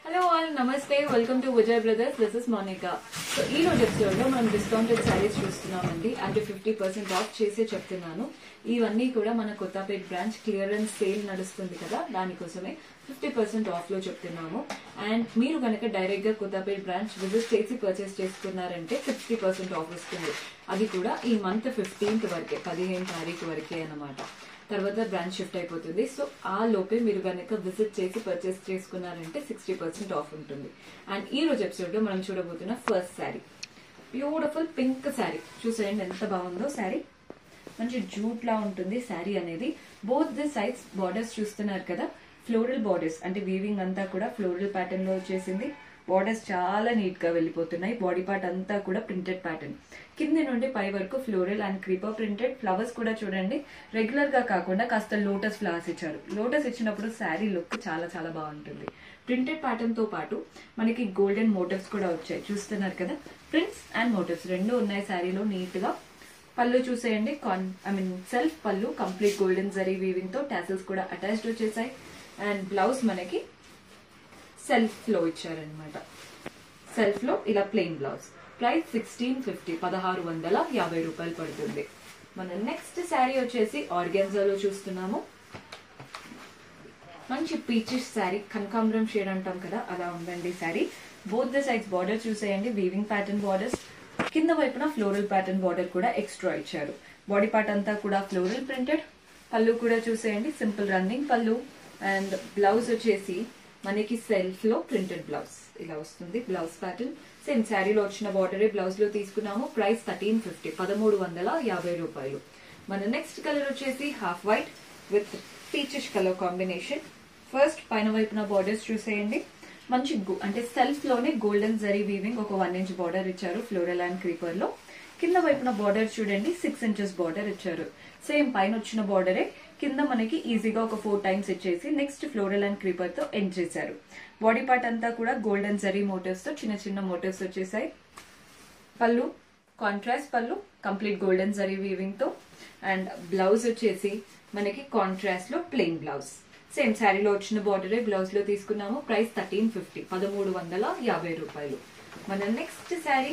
hello all నమస్తే welcome to Vijay brothers this is Monika so ఈ రోజు ఎపిసోడ్ లో మనం డిస్కౌంటెడ్ సారీస్ చూస్తున్నామండి అంటే ఫిఫ్టీ పర్సెంట్ ఆఫ్ చేసే చెప్తున్నాను ఇవన్నీ కూడా మన కొత్తపేట్ బ్రాంచ్ క్లియరెన్స్ సేల్ నడుస్తుంది కదా దానికోసమే ఫిఫ్టీ పర్సెంట్ ఆఫ్ లో చెప్తున్నాము అండ్ మీరు కనుక డైరెక్ట్ గా కొత్తపేట్ బ్రాంచ్ విజిట్ చేసి పర్చేస్ చేసుకున్నారంటే సిక్స్టీ పర్సెంట్ ఆఫ్ వస్తుంది అది కూడా ఈ మంత్ ఫిఫ్టీన్త్ వరకే పదిహేను తారీఖు వరకే అన్నమాట తర్వాత బ్రాంచ్ షిఫ్ట్ అయిపోతుంది సో ఆ లోపే మీరు కనుక విజిట్ చేసి పర్చేస్ చేసుకున్నారంటే సిక్స్టీ పర్సెంట్ ఆఫ్ ఉంటుంది అండ్ ఈ రోజు ఎపిసోడ్ లో మనం చూడబోతున్న first sari beautiful pink sari చూసేయండి ఎంత బాగుందో శారీ మంచి జూట్ లా ఉంటుంది శారీ అనేది బోత్ ది సైడ్స్ బార్డర్స్ చూస్తున్నారు కదా ఫ్లోరల్ బార్డర్స్ అంటే వీవింగ్ అంతా కూడా ఫ్లోరల్ ప్యాటర్న్ లో వచ్చేసింది బార్డర్స్ చాలా నీట్ గా వెళ్ళిపోతున్నాయి బాడీ పార్ట్ అంతా కూడా ప్రింటెడ్ ప్యాటర్న్ కింది నుండి పై వరకు floral and creeper printed flowers కూడా చూడండి రెగ్యులర్ గా కాకుండా కాస్త లోటస్ ఫ్లవర్స్ ఇచ్చారు లోటస్ ఇచ్చినప్పుడు శారీ లుక్ చాలా చాలా బాగుంటుంది ప్రింటెడ్ ప్యాటర్న్ తో పాటు మనకి గోల్డెన్ మోటివ్స్ కూడా వచ్చాయి చూస్తున్నారు కదా ప్రింట్స్ అండ్ మోటివ్స్ రెండు ఉన్నాయి శారీలో నీట్ గా పళ్ళు చూసేయండి కాన్ ఐ మీన్ సెల్ఫ్ పళ్ళు కంప్లీట్ గోల్డెన్ జరీ వీవింగ్ తో టాసిల్స్ కూడా అటాచ్డ్ వచ్చేసాయి అండ్ బ్లౌజ్ మనకి సెల్ఫ్ లో ఇచ్చారనమాట సెల్ఫ్ లో ఇలా plain blouse price sixteen fifty పదహారు వందల యాభై రూపాయలు పడుతుంది మన నెక్స్ట్ శారీ వచ్చేసి ఆర్గాన్జాలో చూస్తున్నాము మంచి పీచెస్ శారీ కనకాంబరం షేడ్ అంటాం కదా అలా ఉందండి sari both the sides border చూసేయండి వీవింగ్ ప్యాటర్న్ బార్డర్స్ కింద వైపున ఫ్లోరల్ ప్యాటర్న్ బార్డర్ కూడా ఎక్స్ట్రా ఇచ్చారు బాడీ పార్ట్ అంతా కూడా ఫ్లోరల్ ప్రింటెడ్ పళ్ళు కూడా చూసేయండి సింపుల్ రన్నింగ్ పళ్ళు అండ్ బ్లౌజ్ వచ్చేసి మనకి సెల్ఫ్ లో ప్రింటెడ్ బ్లౌజ్ ఇలా వస్తుంది బ్లౌజ్ ప్యాటర్న్ సేమ్ శారీలో వచ్చిన బార్డరే బ్లౌజ్ లో తీసుకున్నాము ప్రైస్ థర్టీన్ ఫిఫ్టీ పదమూడు వందల యాభై రూపాయలు మన నెక్స్ట్ కలర్ వచ్చేసి half white with peachish colour combination first పైన వైపున బార్డర్స్ చూసేయండి మంచి గు- అంటే సెల్ఫ్ లోనే గోల్డెన్ జరీ వీవింగ్ ఒక వన్ ఇంచ్ బార్డర్ ఇచ్చారు ఫ్లోరల్ అండ్ క్రీపర్ లో కింద వైపున బార్డర్ చూడండి సిక్స్ ఇంచెస్ బార్డర్ ఇచ్చారు సేమ్ పైన వచ్చిన బార్డరే కింద మనకి ఈజీగా ఒక ఫోర్ టైమ్స్ ఇచ్చేసి నెక్స్ట్ ఫ్లోరల్ అండ్ క్రీపర్ తో ఎండ్ చేశారు బాడీ పార్ట్ అంతా కూడా గోల్డెన్ జరీ మోటివ్స్ తో చిన్న చిన్న మోటివ్స్ వచ్చేసాయి పళ్ళు కాంట్రాస్ట్ పళ్ళు కంప్లీట్ గోల్డెన్ జరీ వీవింగ్ తో అండ్ బ్లౌజ్ వచ్చేసి మనకి కాంట్రాస్ట్ లో ప్లెయిన్ బ్లౌజ్ సేమ్ శారీలో వచ్చిన బార్డరే బ్లౌజ్ లో తీసుకున్నాము ప్రైస్ థర్టీన్ ఫిఫ్టీ పదమూడు వందల యాభై రూపాయలు మన నెక్స్ట్ శారీ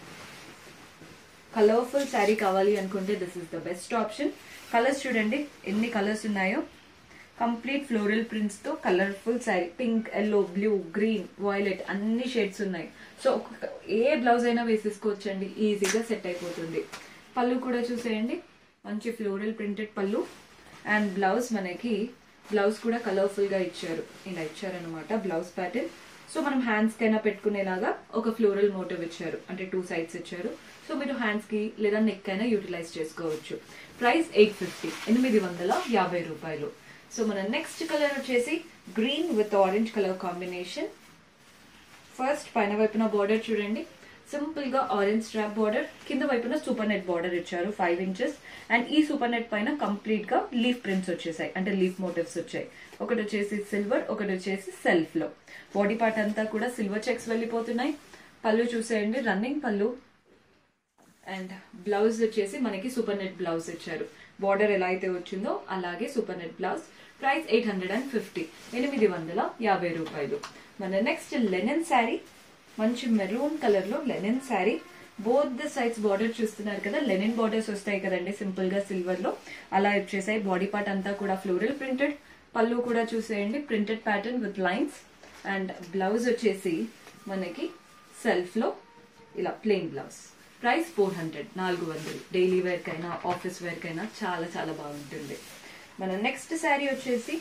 కలర్ఫుల్ శారీ కావాలి అనుకుంటే this is the best option colours చూడండి ఎన్ని కలర్స్ ఉన్నాయో కంప్లీట్ ఫ్లోరల్ ప్రింట్స్ తో colourful sari pink yellow blue green violet అన్ని షేడ్స్ ఉన్నాయి సో ఒక్కొక్క- ఏ బ్లౌజ్ అయినా వేసేసుకోవచ్చండి ఈజీగా సెట్ అయిపోతుంది పళ్ళు కూడా చూసేయండి మంచి floral printed pallu and blouse మనకి బ్లౌజ్ కూడా కలర్ఫుల్ గా ఇచ్చారు ఇలా ఇచ్చారనమాట బ్లౌజ్ ప్యాటర్న్ సో మనం హ్యాండ్స్ కైనా పెట్టుకునేలాగా ఒక ఫ్లోరల్ మోటివ్ ఇచ్చారు అంటే టూ సైడ్స్ ఇచ్చారు సో మీరు హ్యాండ్స్ కి లేదా నెక్ అయినా యూటిలైజ్ చేసుకోవచ్చు ప్రైస్ ఎయిట్ ఫిఫ్టీ ఎనిమిది వందల యాభై రూపాయలు సో మన నెక్స్ట్ కలర్ వచ్చేసి green with orange colour combination first పైన వైపున బార్డర్ చూడండి సింపుల్ గా ఆరెంజ్ స్ట్రాప్ బార్డర్ కింద వైపున సూపర్ నెట్ బార్డర్ ఇచ్చారు ఫైవ్ ఇంచెస్ అండ్ ఈ సూపర్ నెట్ పైన కంప్లీట్ గా లీఫ్ ప్రింట్స్ వచ్చేసాయి అంటే లీఫ్ మోటివ్స్ వచ్చాయి ఒకటి వచ్చేసి సిల్వర్ ఒకటి వచ్చేసి సెల్ఫ్ లో బాడీ పార్ట్ అంతా కూడా సిల్వర్ చెక్స్ వెళ్ళిపోతున్నాయి పళ్ళు చూసేయండి రన్నింగ్ పళ్ళు అండ్ బ్లౌజ్ వచ్చేసి మనకి సూపర్ నెట్ బ్లౌజ్ ఇచ్చారు బార్డర్ ఎలా అయితే వచ్చిందో అలాగే super net blouse price eight hundred and fifty ఎనిమిది వందల యాభై రూపాయలు మన నెక్స్ట్ లెనిన్ శారీ మంచి మెరూన్ కలర్ లో linen sari both the sides border చూస్తున్నారు కదా లెనిన్ బార్డర్స్ వస్తాయి కదండి సింపుల్ గా సిల్వర్ లో అలా వచ్చేసాయి బాడీ పార్ట్ అంతా కూడా ఫ్లోరల్ ప్రింటెడ్ పళ్ళు కూడా చూసేయండి printed pattern with lines and blouse వచ్చేసి మనకి సెల్ఫ్ లో ఇలా plain blouse price four hundred నాలుగు వందలు డైలీ వేర్ కైనా ఆఫీస్ వేర్ కైనా చాలా చాలా బాగుంటుంది మన నెక్స్ట్ శారీ వచ్చేసి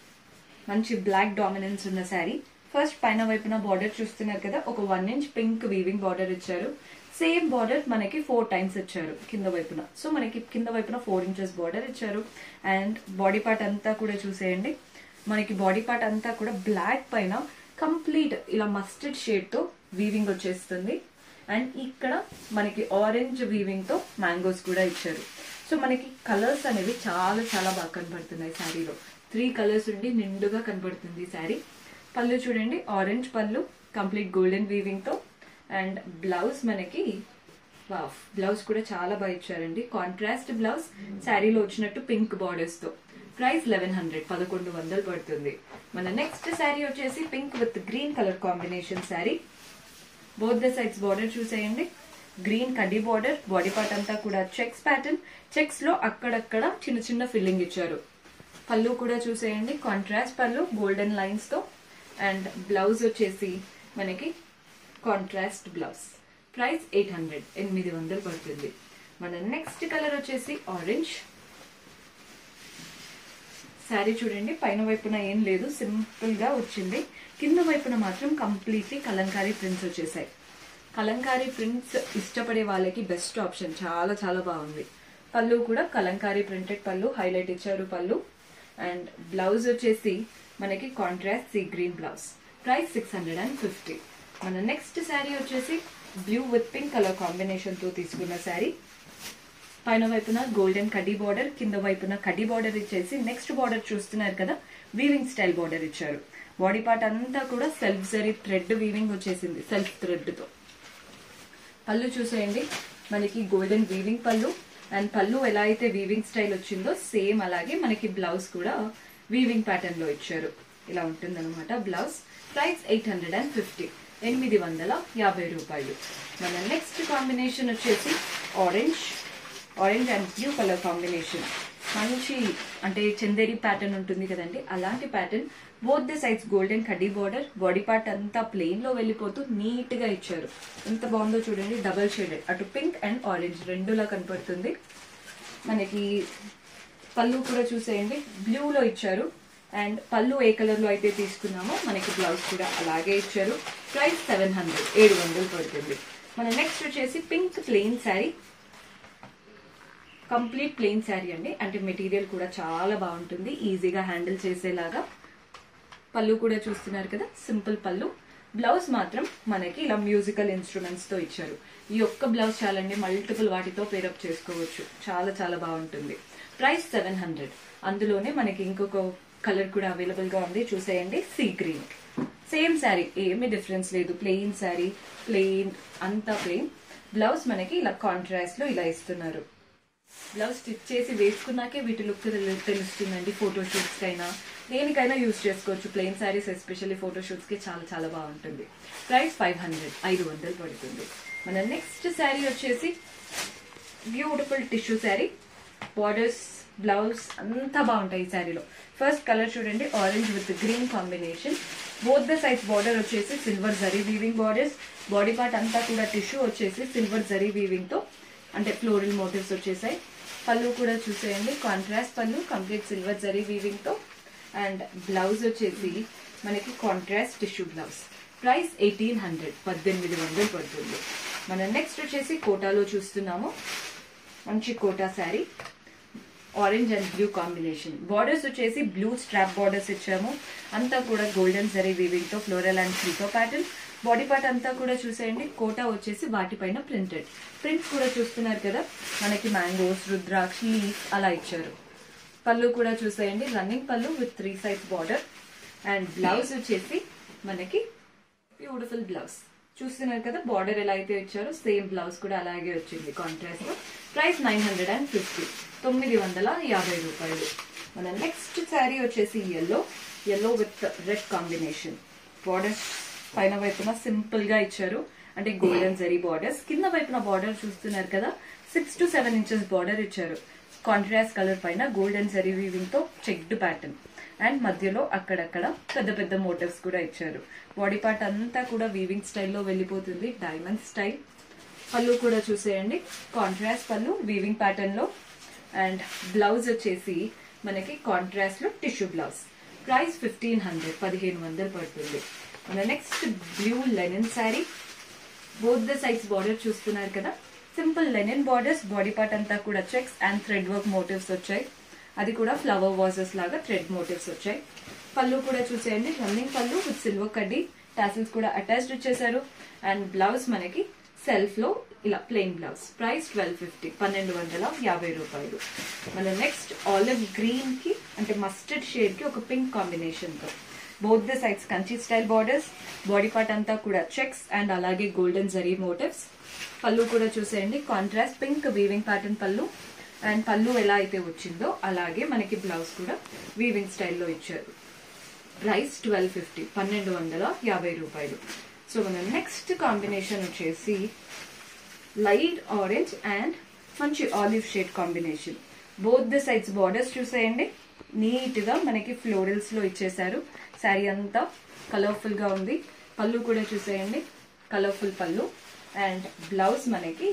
మంచి బ్లాక్ డామినెన్స్ ఉన్న శారీ ఫస్ట్ పైన వైపున బార్డర్ చూస్తున్నారు కదా ఒక one inch pink weaving border ఇచ్చారు సేమ్ బార్డర్ మనకి ఫోర్ టైమ్స్ ఇచ్చారు కింద వైపున సో మనకి కింద వైపున ఫోర్ ఇంచెస్ బార్డర్ ఇచ్చారు అండ్ బాడీ పార్ట్ అంతా కూడా చూసేయండి మనకి బాడీ పార్ట్ అంతా కూడా బ్లాక్ పైన కంప్లీట్ ఇలా మస్టర్డ్ షేడ్ తో వీవింగ్ వచ్చేస్తుంది అండ్ ఇక్కడ మనకి ఆరెంజ్ వీవింగ్ తో మ్యాంగోస్ కూడా ఇచ్చారు సో మనకి కలర్స్ అనేవి చాలా చాలా బాగా కనబడుతున్నాయి శారీలో త్రీ కలర్స్ ఉండి నిండుగా కనబడుతుంది శారీ పళ్ళు చూడండి orange pallu complete golden weaving తో అండ్ బ్లౌజ్ మనకి వావ్ బ్లౌజ్ కూడా చాలా బాగా ఇచ్చారండి కాంట్రాస్ట్ బ్లౌజ్ శారీలో వచ్చినట్టు పింక్ బార్డర్స్ తో ప్రైస్ లెవెన్ హండ్రెడ్ పదకొండు వందలు పడుతుంది మన నెక్స్ట్ శారీ వచ్చేసి pink with green colour combination sari both the sides border చూసేయండి గ్రీన్ కడ్డీ బార్డర్ బాడీ పార్ట్ అంతా కూడా చెక్స్ ప్యాటర్న్ చెక్స్ లో అక్కడక్కడ చిన్న చిన్న ఫిల్లింగ్ ఇచ్చారు పళ్ళు కూడా చూసేయండి కాంట్రాస్ట్ పళ్ళు గోల్డెన్ లైన్స్ తో అండ్ బ్లౌజ్ వచ్చేసి మనకి contrast blouse price eight hundred ఎనిమిది వందలు పడుతుంది మన నెక్స్ట్ కలర్ వచ్చేసి ఆరెంజ్ శారీ చూడండి పైన వైపున ఏం లేదు సింపుల్ గా వచ్చింది కింద వైపున మాత్రం కంప్లీట్లీ కలంకారీ ప్రింట్స్ వచ్చేసాయి కలంకారీ ప్రింట్స్ ఇష్టపడే వాళ్ళకి బెస్ట్ ఆప్షన్ చాలా చాలా బాగుంది పళ్ళు కూడా కలంకారీ ప్రింటెడ్ పళ్ళు హైలైట్ ఇచ్చారు పళ్ళు అండ్ బ్లౌజ్ వచ్చేసి మనకి contrast sea green blouse price six hundred and fifty మన నెక్స్ట్ శారీ వచ్చేసి blue with pink colour combination తో తీసుకున్న శారీ పైన వైపున గోల్డెన్ కడ్డీ బార్డర్ కింద వైపున కడ్డీ బార్డర్ ఇచ్చేసి నెక్స్ట్ బార్డర్ చూస్తున్నారు కదా వీవింగ్ స్టైల్ బార్డర్ ఇచ్చారు బాడీ పార్ట్ అంతా కూడా సెల్ఫ్ జరీ థ్రెడ్ వీవింగ్ వచ్చేసింది సెల్ఫ్ థ్రెడ్ తో పళ్ళు చూసేయండి మనకి గోల్డెన్ వీవింగ్ పళ్ళు అండ్ పళ్ళు ఎలా అయితే వీవింగ్ స్టైల్ వచ్చిందో సేమ్ అలాగే మనకి బ్లౌజ్ కూడా వీవింగ్ ప్యాటర్న్ లో ఇచ్చారు ఇలా ఉంటుందన్నమాట blouse price eight hundred and fifty ఎనిమిది వందల యాభై రూపాయలు మన నెక్స్ట్ కాంబినేషన్ వచ్చేసి orange orange and blue colour combination మంచి అంటే చందేరి ప్యాటర్న్ ఉంటుంది కదండి అలాంటి pattern both the sides golden కడ్డీ బార్డర్ బాడీ పార్ట్ అంతా ప్లెయిన్ లో వెళ్ళిపోతూ నీట్ గా ఇచ్చారు ఎంత బాగుందో చూడండి డబల్ షేడెడ్ అటు పింక్ అండ్ ఆరెంజ్ రెండులా కనపడుతుంది మనకి పళ్ళు కూడా చూసేయండి బ్లూ లో ఇచ్చారు అండ్ పళ్ళు ఏ కలర్ లో అయితే తీసుకున్నామో మనకి బ్లౌజ్ కూడా అలాగే ఇచ్చారు ప్రైస్ సెవెన్ హండ్రెడ్ ఏడు వందలు పడుతుంది మన నెక్స్ట్ వచ్చేసి pink plain sari complete plain sari అండి అంటే మెటీరియల్ కూడా చాలా బాగుంటుంది ఈజీగా హ్యాండిల్ చేసేలాగా పళ్ళు కూడా చూస్తున్నారు కదా సింపుల్ పళ్ళు బ్లౌజ్ మాత్రం మనకి ఇలా మ్యూజికల్ ఇన్స్ట్రుమెంట్స్ తో ఇచ్చారు ఈ ఒక్క బ్లౌజ్ చాలండి మల్టిపుల్ వాటితో పేరప్ చేసుకోవచ్చు చాలా చాలా బాగుంటుంది ప్రైస్ సెవెన్ హండ్రెడ్ అందులోనే మనకి ఇంకొక కలర్ కూడా అవైలబుల్ గా ఉంది చూసేయండి సీ గ్రీన్ సేమ్ శారీ ఏమీ డిఫరెన్స్ లేదు ప్లెయిన్ శారీ ప్లెయిన్ అంతా ప్లెయిన్ బ్లౌజ్ మనకి ఇలా కాంట్రాస్ట్ లో ఇలా ఇస్తున్నారు బ్లౌజ్ స్టిచ్ చేసి వేసుకున్నాకే వీటి లుక్ తెలుస్తుందండి ఫోటోషూట్స్ కైనా దేనికైనా యూజ్ చేసుకోవచ్చు ప్లెయిన్ శారీస్ ఎస్పెషల్లీ ఫోటోషూట్స్ కి చాలా చాలా బాగుంటుంది ప్రైస్ ఫైవ్ హండ్రెడ్ ఐదు వందలు పడుతుంది మన నెక్స్ట్ శారీ వచ్చేసి beautiful tissue sari borders blouse అంతా బాగుంటాయి ఈ శారీలో ఫస్ట్ కలర్ చూడండి orange with green combination both the సైజ్ బార్డర్ వచ్చేసి silver zari weaving borders body part అంతా కూడా టిష్యూ వచ్చేసి సిల్వర్ జరీ వీవింగ్ తో అంటే ఫ్లోరల్ మోటివ్స్ వచ్చేసాయి పళ్ళు కూడా చూసేయండి కాంట్రాస్ట్ పళ్ళు కంప్లీట్ సిల్వర్ జరీ వీవింగ్ తో అండ్ బ్లౌజ్ వచ్చేసి మనకి contrast tissue blouse price eighteen hundred పద్దెనిమిది వందలు పడుతుంది మన నెక్స్ట్ వచ్చేసి కోటాలో చూస్తున్నాము మంచి Kota sari orange and blue combination borders వచ్చేసి బ్లూ స్ట్రాప్ బార్డర్స్ ఇచ్చాము అంతా కూడా గోల్డెన్ జరీ వీవింగ్ తో ఫ్లోరల్ అండ్ ఫ్రీతో ప్యాటర్న్ బాడీ పార్ట్ అంతా కూడా చూసేయండి కోటా వచ్చేసి వాటిపైన ప్రింటెడ్ ప్రింట్స్ కూడా చూస్తున్నారు కదా మనకి మ్యాంగోస్ రుద్రాక్ష లీఫ్ అలా ఇచ్చారు పళ్ళు కూడా చూసేయండి రన్నింగ్ పళ్ళు విత్ త్రీ సైజ్ బార్డర్ అండ్ బ్లౌజ్ వచ్చేసి మనకి బ్యూటిఫుల్ బ్లౌజ్ చూస్తున్నారు కదా బార్డర్ ఎలా అయితే ఇచ్చారో సేమ్ బ్లౌజ్ కూడా అలాగే వచ్చింది కాంట్రాస్ట్ లో price nine hundred and fifty తొమ్మిది వందల యాభై రూపాయలు మన నెక్స్ట్ శారీ వచ్చేసి yellow yellow with red combination borders పైన వైపున సింపుల్ గా ఇచ్చారు అంటే గోల్డెన్ జరీ బార్డర్స్ కింద వైపున బార్డర్ చూస్తున్నారు కదా six to seven inches border ఇచ్చారు కాంట్రాస్ట్ కలర్ పైన గోల్డెన్ జరీ వీవింగ్ తో చెక్డ్ ప్యాటర్న్ అండ్ మధ్యలో అక్కడక్కడ పెద్ద పెద్ద మోటివ్స్ కూడా ఇచ్చారు బాడీ పార్ట్ అంతా కూడా వీవింగ్ స్టైల్లో వెళ్ళిపోతుంది డైమండ్ స్టైల్ పళ్ళు కూడా చూసేయండి కాంట్రాస్ట్ పళ్ళు వీవింగ్ ప్యాటర్న్ లో అండ్ బ్లౌజ్ వచ్చేసి మనకి కాంట్రాస్ట్ లో tissue blouse price fifteen hundred పదిహేను వందలు పడుతుంది మన next blue linen sari both the సైజ్ బార్డర్ చూస్తున్నారు కదా simple linen borders body part అంతా కూడా checks and thread work motifs వచ్చాయి అది కూడా ఫ్లవర్ వాజెస్ లాగా థ్రెడ్ మోటివ్స్ వచ్చాయి పళ్ళు కూడా చూసేయండి రన్నింగ్ పళ్ళు విత్ సిల్వర్ కడ్డీ టాసిల్స్ కూడా అటాచ్డ్ ఇచ్చేసారు అండ్ బ్లౌజ్ మనకి సెల్ఫ్ లో ఇలా plain blouse price twelve fifty పన్నెండు వందల యాభై రూపాయలు మన నెక్స్ట్ ఆలివ్ గ్రీన్ కి అంటే మస్టర్డ్ షేడ్ కి ఒక పింక్ కాంబినేషన్ తో both the sides Kanchi style borders body part అంతా కూడా చెక్స్ అండ్ అలాగే గోల్డెన్ జరీ మోటివ్స్ పళ్ళు కూడా చూసేయండి contrast pink weaving pattern pallu and pallu ఎలా అయితే వచ్చిందో అలాగే మనకి బ్లౌజ్ కూడా వీవింగ్ స్టైల్లో ఇచ్చారు ప్రైస్ ట్వెల్వ్ ఫిఫ్టీ పన్నెండు వందల యాభై రూపాయలు సో మన నెక్స్ట్ కాంబినేషన్ వచ్చేసి లైట్ ఆరెంజ్ అండ్ మంచి olive shade combination both the sides borders చూసేయండి నీట్ గా మనకి ఫ్లోరల్స్ లో ఇచ్చేసారు శారీ అంతా కలర్ఫుల్ గా ఉంది పళ్ళు కూడా చూసేయండి కలర్ఫుల్ పళ్ళు అండ్ బ్లౌజ్ మనకి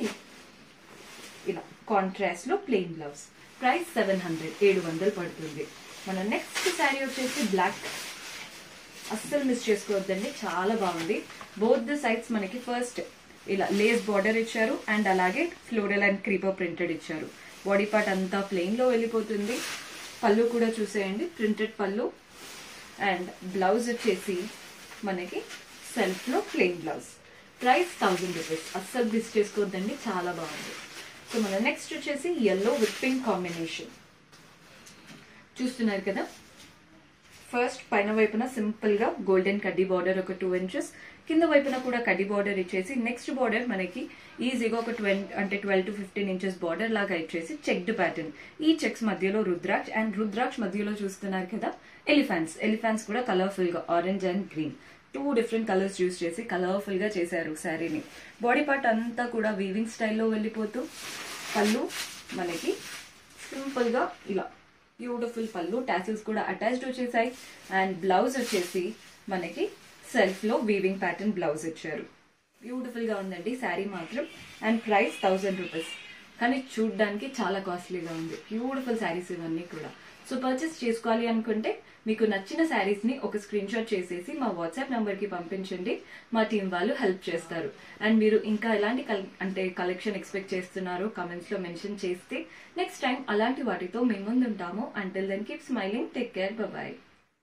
ఇలా కాంట్రాస్ట్ లో plain blouse price seven hundred ఏడు వందలు పడుతుంది మన నెక్స్ట్ శారీ వచ్చేసి బ్లాక్ అస్సలు మిస్ చేసుకోవద్దండి చాలా బాగుంది బోత్ ద సైడ్స్ మనకి ఫస్ట్ ఇలా లేస్ బార్డర్ ఇచ్చారు అండ్ అలాగే ఫ్లోరల్ అండ్ క్రీపర్ ప్రింటెడ్ ఇచ్చారు బాడీ పార్ట్ అంతా ప్లెయిన్ లో వెళ్ళిపోతుంది పళ్ళు కూడా చూసేయండి ప్రింటెడ్ పళ్ళు అండ్ బ్లౌజ్ వచ్చేసి మనకి సెల్ఫ్ లో plain blouse price thousand rupees అస్సలు మిస్ చేసుకోవద్దండి చాలా బాగుంది సో మన నెక్స్ట్ వచ్చేసి ఎల్లో విత్ పింక్ కాంబినేషన్ చూస్తున్నారు కదా ఫస్ట్ పైన వైపున సింపుల్ గా గోల్డెన్ కడ్డీ బార్డర్ ఒక టూ ఇంచెస్ కింద వైపున కూడా కడ్డీ బార్డర్ ఇచ్చేసి నెక్స్ట్ బార్డర్ మనకి ఈజీగా ఒక ట్వంటీ అంటే twelve to fifteen inches border లాగా ఇచ్చేసి చెక్డ్ ప్యాటర్న్ ఈ చెక్స్ మధ్యలో రుద్రాక్ష అండ్ రుద్రాక్ష మధ్యలో చూస్తున్నారు కదా ఎలిఫాన్స్ ఎలిఫాన్స్ కూడా కలర్ఫుల్ గా orange and green two different colours use చేసి కలర్ఫుల్ గా చేశారు శారీని బాడీ పార్ట్ అంతా కూడా వీవింగ్ స్టైల్లో వెళ్ళిపోతూ పళ్ళు మనకి సింపుల్ గా ఇలా బ్యూటిఫుల్ పళ్ళు టాసిల్స్ కూడా అటాచ్డ్ వచ్చేసాయి అండ్ బ్లౌజ్ వచ్చేసి మనకి సెల్ఫ్ లో వీవింగ్ ప్యాటర్న్ బ్లౌజ్ ఇచ్చారు బ్యూటిఫుల్ గా ఉందండి శారీ మాత్రం అండ్ ప్రైస్ థౌసండ్ రూపీస్ కానీ చూడడానికి చాలా కాస్ట్లీగా ఉంది బ్యూటిఫుల్ శారీస్ ఇవన్నీ కూడా సో పర్చేస్ చేసుకోవాలి అనుకుంటే మీకు నచ్చిన శారీస్ ని ఒక స్క్రీన్ షాట్ చేసేసి మా వాట్సాప్ నంబర్ కి పంపించండి మా టీం వాళ్ళు హెల్ప్ చేస్తారు అండ్ మీరు ఇంకా ఎలాంటి కల్- అంటే కలెక్షన్ ఎక్స్పెక్ట్ చేస్తున్నారో కమెంట్స్ లో మెన్షన్ చేస్తే నెక్స్ట్ టైం అలాంటి వాటితో మేము ముందు ఉంటాము until then keep smiling take care bye